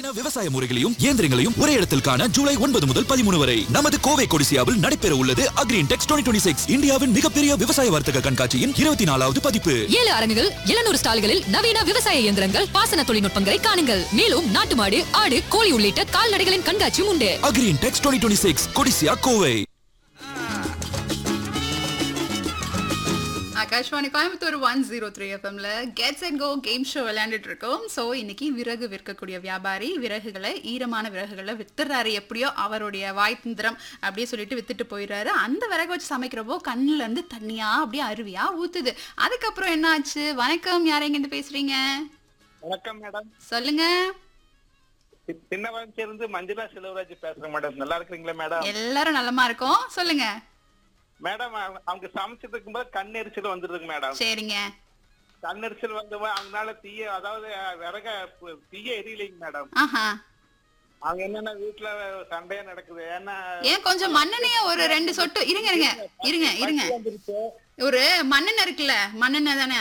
நவீன விவசாய முறைகளையும் இயந்திரங்களையும் ஒரே இடத்தில் காண ஜூலை ஒன்பது முதல் பதிமூணு வரை நமது கோவை கொடிசியாவில் நடைபெற உள்ளது அக்ரீன் டெக்ஸ் டுவெண்ட்டி சிக்ஸ் இந்தியாவின் மிகப்பெரிய விவசாய வர்த்தக கண்காட்சியின் இருபத்தி நாலாவது பதிப்பு ஏழு அரங்குகள் எழுநூறு ஸ்டால்களில் நவீன விவசாய இயந்திரங்கள் பாசன தொழில்நுட்பங்களை காணுங்கள் மேலும் நாட்டு மாடு ஆடு கோழி உள்ளிட்ட கால்நடைகளின் கண்காட்சியும் உண்டு Agri Intex twenty six Codissia Kovai Akashvani Coimbatore one zero three எஃப்எம்ல gets and go game show விளையாண்டுட்டு இருக்கோம் ஸோ இன்னைக்கு விறகு விற்கக்கூடிய வியாபாரி விறகுகளை ஈரமான விறகுகளை வித்துறாரு எப்படியோ அவருடைய வாய்த்திந்திரம் அப்படியே சொல்லிட்டு வித்துட்டு போயிடுறாரு அந்த விறகு வச்சு சமைக்கிறப்போ கண்ணுல இருந்து தண்ணியா அப்படியே அருவியா ஊத்துது அதுக்கப்புறம் என்ன ஆச்சு வணக்கம் யார் எங்கிருந்து பேசுறீங்க வணக்கம் மேடம் சொல்லுங்க சி- சின்ன இருந்து மஞ்சுளா செல்வராஜ் பேசுறேன் மேடம் நல்லா இருக்கிறீங்களா மேடம் எல்லாரும் நலமா இருக்கோம் சொல்லுங்க மேடம் அவங்க- அவங்க சமைச்சிட்டு இருக்கும்போது கண்ணெரிச்சல் வந்துருதுங்க மேடம் சரிங்க கண்ணெரிச்சல் வந்து அவங்களால தீய அதாவது விறக பு- தீய எரியலைங்க மேடம் ஆஹா அவங்க என்னன்னா வீட்டுல சண்டையா நடக்குது ஏன்னா ஏன் கொஞ்சம் மண்ணெண்ணெய ஒரு ரெண்டு சொட்டு இருங்க இருங்க இருங்க இருங்க வந்துருச்சு ஒரு மண்ணெண்ணெய் இருக்குல்ல மண்ணெண்ணெய் தானே